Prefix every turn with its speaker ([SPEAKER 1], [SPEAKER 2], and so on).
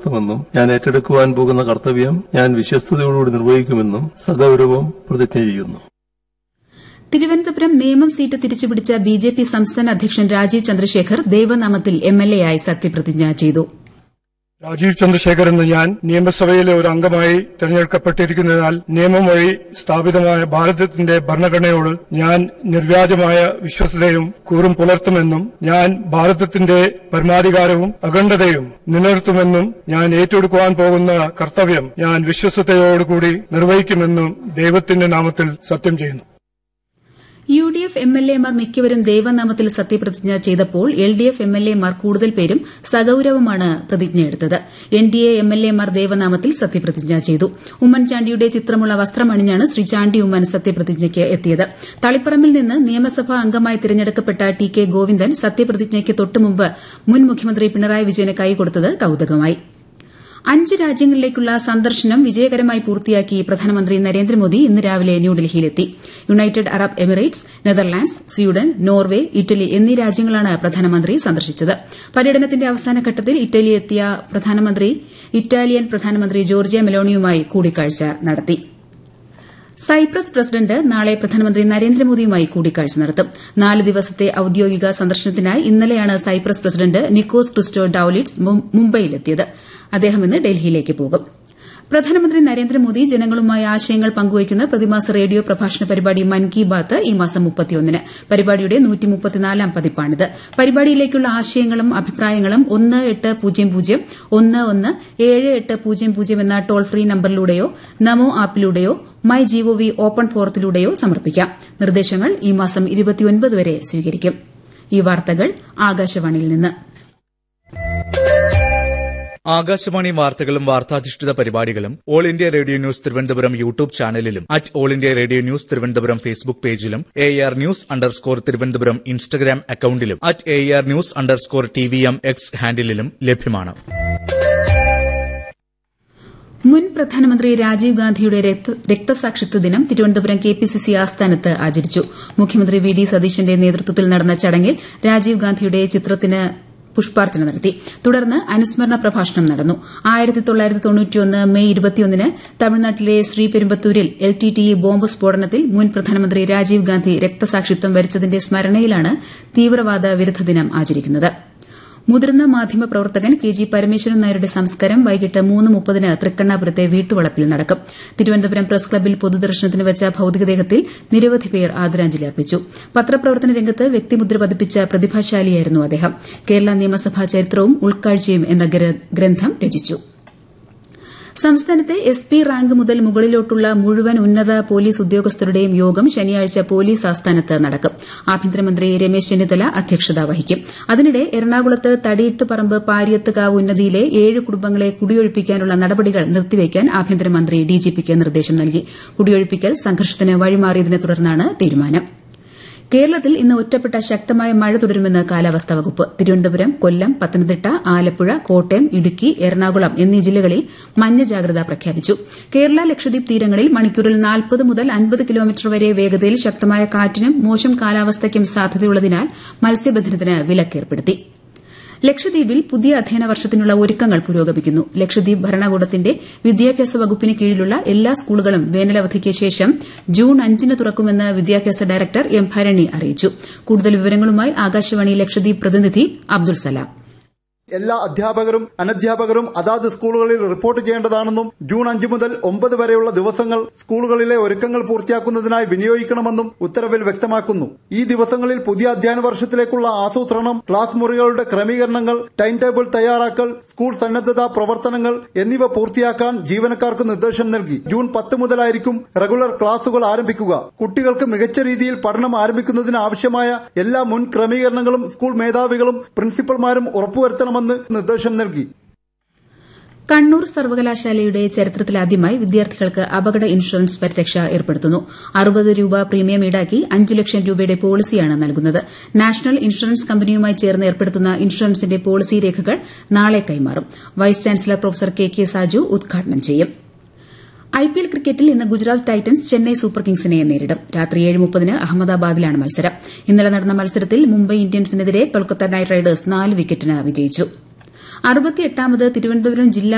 [SPEAKER 1] നിലനിർത്തുമെന്നും ഞാൻ ഏറ്റെടുക്കുവാൻ പോകുന്ന കർത്തവ്യം ഞാൻ വിശ്വസ്തയോടുകൂടി നിർവഹിക്കുമെന്നും സഗൌരവം പ്രതിജ്ഞ ചെയ്യുന്നു
[SPEAKER 2] തിരുവനന്തപുരം നേമം സീറ്റ് തിരിച്ചുപിടിച്ച ബിജെപി സംസ്ഥാന അധ്യക്ഷൻ രാജീവ് ചന്ദ്രശേഖർ ദൈവനാമത്തിൽ എംഎൽഎയായി സത്യപ്രതിജ്ഞ ചെയ്തു
[SPEAKER 3] രാജീവ് ചന്ദ്രശേഖർ എന്ന ഞാൻ നിയമസഭയിലെ ഒരു അംഗമായി തെരഞ്ഞെടുക്കപ്പെട്ടിരിക്കുന്നതിനാൽ നിയമം വഴി സ്ഥാപിതമായ ഭാരതത്തിന്റെ ഭരണഘടനയോട് ഞാൻ നിർവ്യാജമായ വിശ്വസതയും കൂറും പുലർത്തുമെന്നും ഞാൻ ഭാരതത്തിന്റെ പരമാധികാരവും അഖണ്ഡതയും നിലനിർത്തുമെന്നും ഞാൻ ഏറ്റെടുക്കുവാൻ പോകുന്ന കർത്തവ്യം ഞാൻ വിശ്വസതയോടുകൂടി നിർവഹിക്കുമെന്നും ദൈവത്തിന്റെ നാമത്തിൽ സത്യം ചെയ്യുന്നു
[SPEAKER 2] U D F M L എമാർ മിക്കവരും ദൈവനാമത്തിൽ സത്യപ്രതിജ്ഞ ചെയ്തപ്പോൾ L D F M L എമാർ കൂടുതൽ പേരും സഗൌരവമാണ് പ്രതിജ്ഞയെടുത്തത് N D A M L എമാർ ദൈവനാമത്തിൽ സത്യപ്രതിജ്ഞ ചെയ്തു ഉമ്മൻചാണ്ടിയുടെ ചിത്രമുള്ള വസ്ത്രമണിഞ്ഞാണ് ശ്രീ ചാണ്ടി ഉമ്മൻ സത്യപ്രതിജ്ഞയ്ക്ക് എത്തിയത് തളിപ്പറമ്പിൽ നിന്ന് നിയമസഭാ അംഗമായി തിരഞ്ഞെടുക്കപ്പെട്ട ടി കെ ഗോവിന്ദൻ സത്യപ്രതിജ്ഞയ്ക്ക് തൊട്ടുമുമ്പ് മുൻ മുഖ്യമന്ത്രി പിണറായി വിജയന് കൈകൊടുത്തത് കൌതുകമായി അഞ്ച് രാജ്യങ്ങളിലേക്കുള്ള സന്ദർശനം വിജയകരമായി പൂർത്തിയാക്കി പ്രധാനമന്ത്രി നരേന്ദ്രമോദി ഇന്ന് രാവിലെ ന്യൂഡൽഹിയിലെത്തി United Arab Emirates Netherlands Sweden Norway Italy എന്നീ രാജ്യങ്ങളാണ് പ്രധാനമന്ത്രി സന്ദർശിച്ചത് പര്യടനത്തിന്റെ അവസാന ഘട്ടത്തിൽ ഇറ്റലി എത്തിയ പ്രധാനമന്ത്രി ഇറ്റാലിയൻ പ്രധാനമന്ത്രി ജോർജിയ മെലോണിയുമായി കൂടിക്കാഴ്ച നടത്തി സൈപ്രസ് പ്രസിഡന്റ് നാളെ പ്രധാനമന്ത്രി നരേന്ദ്രമോദിയുമായി കൂടിക്കാഴ്ച നടത്തും നാല് ദിവസത്തെ ഔദ്യോഗിക സന്ദർശനത്തിനായി ഇന്നലെയാണ് Cyprus president Nikos Christodoulides മുംബൈയിലെത്തിയത് അദ്ദേഹം ഇന്ന് ഡൽഹിയിലേക്ക് പോകും പ്രധാനമന്ത്രി നരേന്ദ്രമോദി ജനങ്ങളുമായി ആശയങ്ങൾ പങ്കുവയ്ക്കുന്ന പ്രതിമാസ റേഡിയോ പ്രഭാഷണ പരിപാടി മൻ കി ബാത്ത് ഈ മാസം മുപ്പത്തിയൊന്നിന് പരിപാടിയുടെ നൂറ്റിമുപ്പത്തിനാലാം പതിപ്പാണിത് പരിപാടിയിലേക്കുള്ള ആശയങ്ങളും അഭിപ്രായങ്ങളും ഒന്ന് എട്ട് പൂജ്യം പൂജ്യം ഒന്ന് ഒന്ന് ഏഴ് എട്ട് പൂജ്യം പൂജ്യം എന്ന ടോൾ ഫ്രീ നമ്പറിലൂടെയോ നമോ ആപ്പിലൂടെയോ മൈ ജിഒവി ഓപ്പൺ ഫോറത്തിലൂടെയോ സമർപ്പിക്കാം നിർദ്ദേശങ്ങൾ ഈ മാസം വരെ സ്വീകരിക്കും ഈ വാർത്തകൾ ആകാശവാണിയിൽ നിന്ന്
[SPEAKER 4] ആകാശവാണി വാർത്തകളും വാർത്താധിഷ്ഠിത പരിപാടികളും All India Radio news Thiruvananthapuram YouTube ചാനലിലും at All India Radio news Thiruvananthapuram Facebook പേജിലും A R news underscore Thiruvananthapuram Instagram അക്കൌണ്ടിലും at A R news underscore T V M X ഹാൻഡിലും ലഭ്യമാണ്
[SPEAKER 2] മുൻ പ്രധാനമന്ത്രി രാജീവ് ഗാന്ധിയുടെ രക്തസാക്ഷിത്വ ദിനം Thiruvananthapuram K P C C ആസ്ഥാനത്ത് ആചരിച്ചു മുഖ്യമന്ത്രി വി ഡി സതീശന്റെ നേതൃത്വത്തിൽ നടന്ന ചടങ്ങിൽ രാജീവ് ഗാന്ധിയുടെ ചിത്രത്തിന് പുഷ്പാർച്ചന നടത്തി തുടർന്ന് അനുസ്മരണ പ്രഭാഷണം നടന്നു മെയ് ഇരുപത്തിയൊന്നിന് തമിഴ്നാട്ടിലെ ശ്രീപെരുമ്പത്തൂരിൽ L T T E bomb സ്ഫോടനത്തിൽ മുൻ പ്രധാനമന്ത്രി രാജീവ് ഗാന്ധി രക്തസാക്ഷിത്വം വരിച്ചതിന്റെ സ്മരണയിലാണ് തീവ്രവാദ വിരുദ്ധ ദിനം ആചരിക്കുന്നത് മുതിർന്ന മാധ്യമ പ്രവർത്തകൻ കെ ജി പരമേശ്വരൻ നായരുടെ സംസ്കാരം വൈകിട്ട് മൂന്ന് മുപ്പതിന് തൃക്കണ്ണാപുരത്തെ വീട്ടുവളപ്പിൽ നടക്കും തിരുവനന്തപുരം പ്രസ് ക്ലബ്ബിൽ പൊതുദർശനത്തിന് വെച്ച ഭൌതികദേഹത്തിൽ നിരവധി പേർ ആദരാഞ്ജലി അർപ്പിച്ചു പത്രപ്രവർത്തന രംഗത്ത് വ്യക്തിമുദ്ര പതിപ്പിച്ച പ്രതിഭാശാലിയായിരുന്നു അദ്ദേഹം കേരള നിയമസഭാ ചരിത്രവും ഉൾക്കാഴ്ചയും എന്ന ഗ്രന്ഥം രചിച്ചു സംസ്ഥാനത്തെ എസ് പി റാങ്ക് മുതൽ മുകളിലോട്ടുള്ള മുഴുവൻ ഉന്നത പോലീസ് ഉദ്യോഗസ്ഥരുടെയും യോഗം ശനിയാഴ്ച പോലീസ് ആസ്ഥാനത്ത് നടക്കും ആഭ്യന്തരമന്ത്രി രമേശ് ചെന്നിത്തല അധ്യക്ഷത വഹിക്കും അതിനിടെ എറണാകുളത്ത് തടിയിട്ടുപറമ്പ് പാരിയത്തുകാവ് ഉന്നതിയിലെ ഏഴ് കുടുംബങ്ങളെ കുടിയൊഴിപ്പിക്കാനുള്ള നടപടികൾ നിർത്തിവയ്ക്കാൻ ആഭ്യന്തരമന്ത്രി ഡിജിപിക്ക് നിർദ്ദേശം നൽകി കുടിയൊഴിപ്പിക്കൽ സംഘർഷത്തിന് വഴിമാറിയതിനെ തുടർന്നാണ് തീരുമാനം കേരളത്തിൽ ഇന്ന് ഒറ്റപ്പെട്ട ശക്തമായ മഴ തുടരുമെന്ന് കാലാവസ്ഥാ വകുപ്പ് തിരുവനന്തപുരം കൊല്ലം പത്തനംതിട്ട ആലപ്പുഴ കോട്ടയം ഇടുക്കി എറണാകുളം എന്നീ ജില്ലകളിൽ മഞ്ഞ ജാഗ്രത പ്രഖ്യാപിച്ചു കേരള ലക്ഷദ്വീപ് തീരങ്ങളിൽ മണിക്കൂറിൽ നാൽപ്പത് മുതൽ അൻപത് കിലോമീറ്റർ വരെ വേഗതയിൽ ശക്തമായ കാറ്റിനും മോശം കാലാവസ്ഥയ്ക്കും സാധ്യതയുള്ളതിനാൽ മത്സ്യബന്ധനത്തിന് വിലക്കേർപ്പെടുത്തി ലക്ഷദ്വീപിൽ പുതിയ അധ്യയന വർഷത്തിനുള്ള ഒരുക്കങ്ങൾ പുരോഗമിക്കുന്നു ലക്ഷദ്വീപ് ഭരണകൂടത്തിന്റെ വിദ്യാഭ്യാസ വകുപ്പിന് കീഴിലുള്ള എല്ലാ സ്കൂളുകളും വേനലവധിക്ക് ശേഷം ജൂൺ അഞ്ചിന് തുറക്കുമെന്ന് വിദ്യാഭ്യാസ ഡയറക്ടർ എം ഭരണി അറിയിച്ചു കൂടുതൽ വിവരങ്ങളുമായി ആകാശവാണി ലക്ഷദ്വീപ് പ്രതിനിധി അബ്ദുൾ സലാം
[SPEAKER 5] എല്ലാ അധ്യാപകരും അനധ്യാപകരും അതാത് സ്കൂളുകളിൽ റിപ്പോർട്ട് ചെയ്യേണ്ടതാണെന്നും ജൂൺ അഞ്ച് മുതൽ ഒമ്പത് വരെയുള്ള ദിവസങ്ങൾ സ്കൂളുകളിലെ ഒരുക്കങ്ങൾ പൂർത്തിയാക്കുന്നതിനായി വിനിയോഗിക്കണമെന്നും ഉത്തരവിൽ വ്യക്തമാക്കുന്നു ഈ ദിവസങ്ങളിൽ പുതിയ അധ്യയന വർഷത്തിലേക്കുള്ള ആസൂത്രണം ക്ലാസ് മുറികളുടെ ക്രമീകരണങ്ങൾ ടൈം ടേബിൾ തയ്യാറാക്കൽ സ്കൂൾ സന്നദ്ധതാ പ്രവർത്തനങ്ങൾ എന്നിവ പൂർത്തിയാക്കാൻ ജീവനക്കാർക്ക് നിർദ്ദേശം നൽകി ജൂൺ പത്ത് മുതലായിരിക്കും റെഗുലർ ക്ലാസുകൾ ആരംഭിക്കുക കുട്ടികൾക്ക് മികച്ച രീതിയിൽ പഠനം ആരംഭിക്കുന്നതിന് ആവശ്യമായ എല്ലാ മുൻ ക്രമീകരണങ്ങളും സ്കൂൾ മേധാവികളും പ്രിൻസിപ്പൽമാരും ഉറപ്പുവരുത്തണമെന്ന് നിർദ്ദേശം നൽകി
[SPEAKER 2] കണ്ണൂർ സർവകലാശാലയുടെ ചരിത്രത്തിലാദ്യമായി വിദ്യാർത്ഥികൾക്ക് അപകട ഇൻഷുറൻസ് പരിരക്ഷ ഏർപ്പെടുത്തുന്നു അറുപത് രൂപ പ്രീമിയം ഈടാക്കി അഞ്ച് ലക്ഷം രൂപയുടെ പോളിസിയാണ് നൽകുന്നത് നാഷണൽ ഇൻഷുറൻസ് കമ്പനിയുമായി ചേർന്ന് ഏർപ്പെടുത്തുന്ന ഇൻഷുറൻസിന്റെ പോളിസി രേഖകൾ നാളെ കൈമാറും vice chancellor professor K K Saju ഉദ്ഘാടനം ചെയ്യും ഐപിഎൽ ക്രിക്കറ്റിൽ ഇന്ന് ഗുജറാത്ത് ടൈറ്റൻസ് ചെന്നൈ സൂപ്പർ കിങ്സിനെ നേരിടും രാത്രി ഏഴ് മുപ്പതിന് അഹമ്മദാബാദിലാണ് മത്സരം ഇന്നലെ നടന്ന മത്സരത്തിൽ മുംബൈ ഇന്ത്യൻസിനെതിരെ കൊൽക്കത്ത നൈറ്റ് റൈഡേഴ്സ് നാല് വിക്കറ്റിന് വിജയിച്ചു അറുപത്തിയെട്ടാമത് തിരുവനന്തപുരം ജില്ലാ